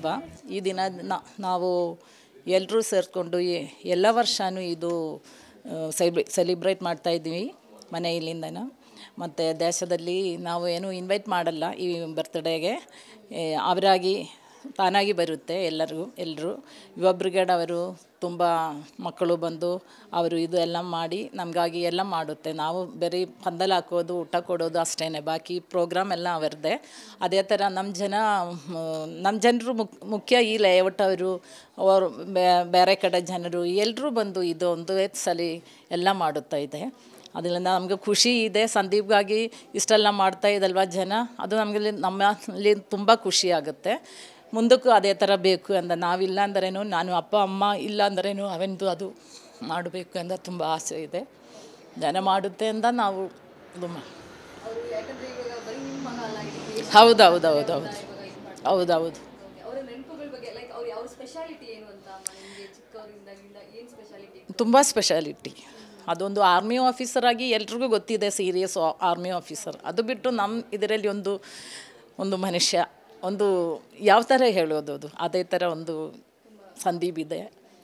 ಹಬ್ಬ ಈ ದಿನ ನ- ನಾವು ಎಲ್ಲರೂ ಸೇರಿಕೊಂಡು ಎಲ್ಲ ವರ್ಷವೂ ಇದು ಸೆಲಿಬ್ರೇ ಸೆಲಿಬ್ರೇಟ್ ಮಾಡ್ತಾಯಿದ್ವಿ ಮನೆಯಲ್ಲಿಂದನೂ ಮತ್ತು ದೇಶದಲ್ಲಿ ನಾವು ಏನು ಇನ್ವೈಟ್ ಮಾಡಲ್ಲ ಈ ಬರ್ತ್ಡೇಗೆ ಅವರಾಗಿ ತಾನಾಗಿ ಬರುತ್ತೆ ಎಲ್ಲರಿಗೂ ಎಲ್ಲರೂ ಯುವ ಬ್ರಿಗೇಡ್ ಅವರು ತುಂಬ ಮಕ್ಕಳು ಬಂದು ಅವರು ಇದು ಎಲ್ಲ ಮಾಡಿ ನಮಗಾಗಿ ಎಲ್ಲ ಮಾಡುತ್ತೆ ನಾವು ಬರೀ ಪಂದಲ್ ಹಾಕೋದು ಊಟ ಕೊಡೋದು ಅಷ್ಟೇ ಬಾಕಿ ಪ್ರೋಗ್ರಾಮ್ ಎಲ್ಲ ಅವರದ್ದೇ ಅದೇ ಥರ ನಮ್ಮ ಜನ ನಮ್ಮ ಜನರು ಮುಕ್ ಮುಖ್ಯ ಈ ಲೇಔಟ್ ಅವರು ಅವರು ಬೇರೆ ಕಡೆ ಜನರು ಎಲ್ಲರೂ ಬಂದು ಇದು ಒಂದು ಸಲ ಎಲ್ಲ ಮಾಡುತ್ತಾ ಇದೆ ಅದರಿಂದ ನಮಗೆ ಖುಷಿ ಇದೆ ಸಂದೀಪ್ಗಾಗಿ ಇಷ್ಟೆಲ್ಲ ಮಾಡ್ತಾ ಇದಲ್ವ ಜನ ಅದು ನಮಗೆ ನಮ್ಮಲ್ಲಿ ತುಂಬ ಖುಷಿ ಆಗುತ್ತೆ ಮುಂದಕ್ಕೂ ಅದೇ ಥರ ಬೇಕು ಅಂದ ನಾವಿಲ್ಲ ಅಂದ್ರೇನು ನಾನು ಅಪ್ಪ ಅಮ್ಮ ಇಲ್ಲ ಅಂದ್ರೇನು ಅವೆಂದು ಅದು ಮಾಡಬೇಕು ಅಂತ ತುಂಬ ಆಸೆ ಇದೆ ಜನ ಮಾಡುತ್ತೆ ಅಂತ ನಾವು ಇದು ಮಾ ಅವರು ಯಾಕಂದ್ರೆ ಇವಾಗ ಬರೀ ನಿಮ್ಮ ಮಗ ಅಲ್ಲ ಇಡೀ ಹೌದು ಹೌದು ಹೌದು ಹೌದು ಹೌದು ಹೌದು ಅವರ ನೆನಪುಗಳ ಬಗ್ಗೆ ಲೈಕ್ ಅವ್ರ ಅವ್ರ ಸ್ಪೆಷಾಲಿಟಿ ಏನು ಅಂತ ನಿಮಗೆ ಚಿಕ್ಕವರಿಂದಾಗಿಂದ ಏನು ಸ್ಪೆಷಾಲಿಟಿ ತುಂಬ ಸ್ಪೆಷಾಲಿಟಿ ಅದೊಂದು ಆರ್ಮಿ ಆಫೀಸರ್ ಆಗಿ ಎಲ್ರಿಗೂ ಗೊತ್ತಿದೆ ಸೀರಿಯಸ್ ಆರ್ಮಿ ಆಫೀಸರ್ ಅದು ಬಿಟ್ಟು ನಮ್ಮ ಇದರಲ್ಲಿ ಒಂದು ಒಂದು ಮನುಷ್ಯ ಒಂದು ಯಾವ ಥರ ಹೇಳೋದು ಅದು ಅದೇ ಥರ ಒಂದು ಸಂದೀಪ್ ಇದೆ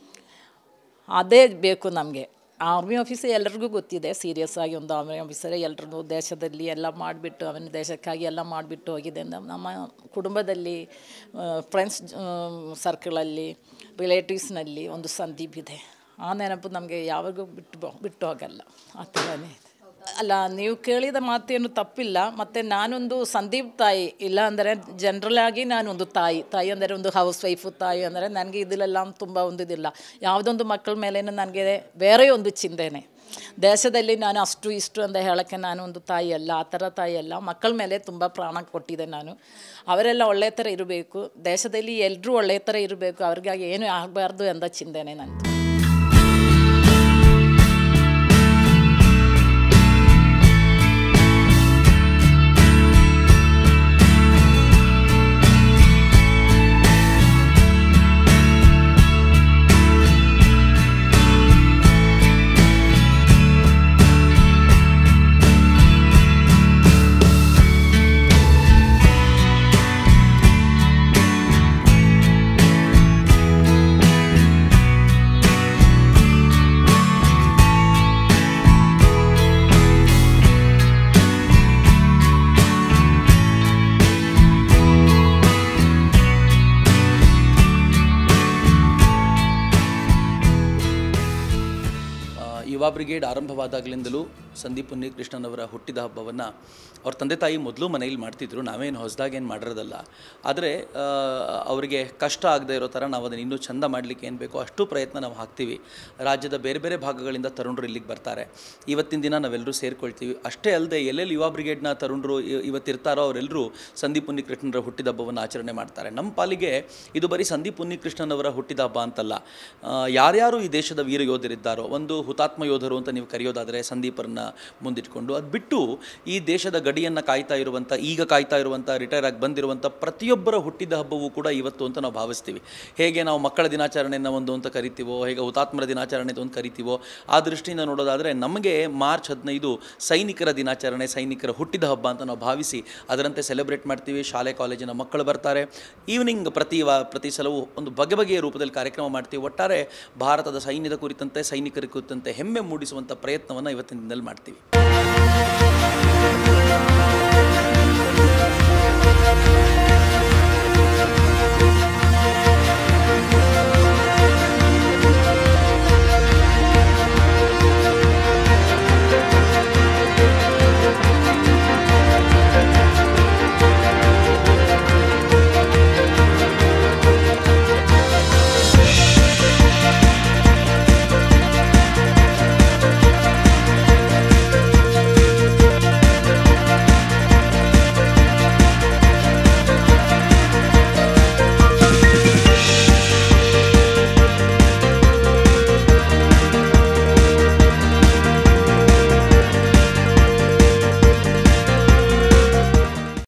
ಅದೇ ಬೇಕು ನಮಗೆ ಆರ್ಮಿ ಆಫೀಸರ್ ಎಲ್ರಿಗೂ ಗೊತ್ತಿದೆ ಸೀರಿಯಸ್ ಆಗಿ ಒಂದು ಆರ್ಮಿ ಆಫೀಸರೇ ಎಲ್ರಿಗೂ ದೇಶದಲ್ಲಿ ಎಲ್ಲ ಮಾಡಿಬಿಟ್ಟು ಅವನ ದೇಶಕ್ಕಾಗಿ ಎಲ್ಲ ಮಾಡಿಬಿಟ್ಟು ಹೋಗಿದೆ ಅಂತ ನಮ್ಮ ಕುಟುಂಬದಲ್ಲಿ ಫ್ರೆಂಡ್ಸ್ ಸರ್ಕಲಲ್ಲಿ ರಿಲೇಟಿವ್ಸ್ನಲ್ಲಿ ಒಂದು ಸಂದೀಪ್ ಇದೆ ಆ ನೆನಪು ನಮಗೆ ಯಾವಾಗೂ ಬಿಟ್ಟು ಬ- ಬಿಟ್ಟು ಹೋಗಲ್ಲ ಆ ಥರನೇ ಇದೆ ಅಲ್ಲ ನೀವು ಕೇಳಿದ ಮಾತೇನು ತಪ್ಪಿಲ್ಲ ಮತ್ತು ನಾನೊಂದು ಸಂದೀಪ್ ತಾಯಿ ಇಲ್ಲ ಅಂದರೆ ಜನರಲ್ ಆಗಿ ನಾನೊಂದು ತಾಯಿ ತಾಯಿ ಅಂದರೆ ಒಂದು ಹೌಸ್ ವೈಫು ತಾಯಿ ಅಂದರೆ ನನಗೆ ಇದರಲ್ಲ ತುಂಬ ಒಂದು ಇದಿಲ್ಲ ಯಾವುದೊಂದು ಮಕ್ಕಳ ಮೇಲೇನು ನನಗೆ ಬೇರೆ ಒಂದು ಚಿಂತೆನೆ ದೇಶದಲ್ಲಿ ನಾನು ಅಷ್ಟು ಇಷ್ಟು ಅಂತ ಹೇಳೋಕ್ಕೆ ನಾನು ಒಂದು ತಾಯಿ ಅಲ್ಲ ಆ ಥರ ತಾಯಿ ಅಲ್ಲ ಮಕ್ಕಳ ಮೇಲೆ ತುಂಬ ಪ್ರಾಣ ಕೊಟ್ಟಿದ್ದೆ ನಾನು ಅವರೆಲ್ಲ ಒಳ್ಳೆಯ ಥರ ಇರಬೇಕು ದೇಶದಲ್ಲಿ ಎಲ್ಲರೂ ಒಳ್ಳೆಯ ಥರ ಇರಬೇಕು ಅವ್ರಿಗಾಗಿ ಏನೂ ಆಗಬಾರ್ದು ಎಂದ ಚಿಂತೆನೆ ನಂದು ಆ, ಯುವ ಬ್ರಿಗೇಡ್ ಆರಂಭವಾದಾಗಲಿಂದಲೂ ಸಂದೀಪ್ ಉನ್ನಿಕೃಷ್ಣನವರ ಹುಟ್ಟಿದ ಹಬ್ಬವನ್ನು ಅವ್ರ ತಂದೆ ತಾಯಿ ಮೊದಲು ಮನೇಲಿ ಮಾಡ್ತಿದ್ರು ನಾವೇನು ಹೊಸದಾಗೇನು ಮಾಡಿರೋದಲ್ಲ ಆದರೆ ಆ, ಅವರಿಗೆ ಕಷ್ಟ ಆಗದೆ ಇರೋ ಥರ ನಾವು ಅದನ್ನು ಇನ್ನೂ ಚಂದ ಮಾಡಲಿಕ್ಕೆ ಏನು ಬೇಕೋ ಅಷ್ಟು ಪ್ರಯತ್ನ ನಾವು ಹಾಕ್ತೀವಿ ರಾಜ್ಯದ ಬೇರೆ ಬೇರೆ ಭಾಗಗಳಿಂದ ತರುಣರು ಇಲ್ಲಿಗೆ ಬರ್ತಾರೆ ಇವತ್ತಿನ ದಿನ ನಾವೆಲ್ಲರೂ ಸೇರ್ಕೊಳ್ತೀವಿ ಅಷ್ಟೇ ಅಲ್ಲದೆ ಎಲ್ಲೆಲ್ಲಿ ಯುವ ಬ್ರಿಗೇಡ್ನ ತರುಣರು ಇ- ಇವತ್ತಿರ್ತಾರೋ ಅವರೆಲ್ಲರೂ ಸಂದೀಪ್ ಉನ್ನಿಕೃಷ್ಣರ ಹುಟ್ಟಿದ ಹಬ್ಬವನ್ನು ಆಚರಣೆ ಮಾಡ್ತಾರೆ ನಮ್ಮ ಪಾಲಿಗೆ ಇದು ಬರೀ ಸಂದೀಪ್ ಉನ್ನಿಕೃಷ್ಣನವರ ಹುಟ್ಟಿದ ಹಬ್ಬ ಅಂತಲ್ಲ ಆ, ಯಾರ್ಯಾರು ಈ ದೇಶದ ವೀರ ಯೋಧರಿದ್ದಾರೋ ಒಂದು ಹುತಾತ್ಮ ಯೋಧರು ಅಂತ ನೀವು ಕರೆಯೋದಾದರೆ ಸಂದೀಪರನ್ನ ಮುಂದಿಟ್ಕೊಂಡು ಅದು ಬಿಟ್ಟು ಈ ದೇಶದ ಗಡಿಯನ್ನು ಕಾಯ್ತಾ ಇರುವಂಥ ಈಗ ಕಾಯ್ತಾ ಇರುವಂಥ ರಿಟೈರ್ ಆಗಿ ಬಂದಿರುವಂಥ ಪ್ರತಿಯೊಬ್ಬರ ಹುಟ್ಟಿದ ಹಬ್ಬವೂ ಕೂಡ ಇವತ್ತು ಅಂತ ನಾವು ಭಾವಿಸ್ತೀವಿ ಹೇಗೆ ನಾವು ಮಕ್ಕಳ ದಿನಾಚರಣೆಯನ್ನು ಒಂದು ಅಂತ ಕರಿತೀವೋ ಹೇಗೆ ಹುತಾತ್ಮರ ದಿನಾಚರಣೆ ಒಂದು ಕರಿತೀವೋ ಆ ದೃಷ್ಟಿಯಿಂದ ನೋಡೋದಾದರೆ ನಮಗೆ ಮಾರ್ಚ್ ಹದಿನೈದು ಸೈನಿಕರ ದಿನಾಚರಣೆ ಸೈನಿಕರ ಹುಟ್ಟಿದ ಹಬ್ಬ ಅಂತ ನಾವು ಭಾವಿಸಿ ಅದರಂತೆ ಸೆಲೆಬ್ರೇಟ್ ಮಾಡ್ತೀವಿ ಶಾಲೆ ಕಾಲೇಜಿನ ಮಕ್ಕಳು ಬರ್ತಾರೆ ಈವ್ನಿಂಗ್ ಪ್ರತಿ ವಾ ಪ್ರತಿ ಸಲವೂ ಒಂದು ಬಗೆ ಬಗೆಯ ರೂಪದಲ್ಲಿ ಕಾರ್ಯಕ್ರಮ ಮಾಡ್ತೀವಿ ಒಟ್ಟಾರೆ ಭಾರತದ ಸೈನ್ಯದ ಕುರಿತಂತೆ ಸೈನಿಕರ ಕುರಿತಂತೆ ಹೆಮ್ಮೆ ಮೂಡಿಸುವಂಥ ಪ್ರಯತ್ನವನ್ನು ಇವತ್ತಿನ ದಿನದಲ್ಲಿ ಮಾಡ್ತೀವಿ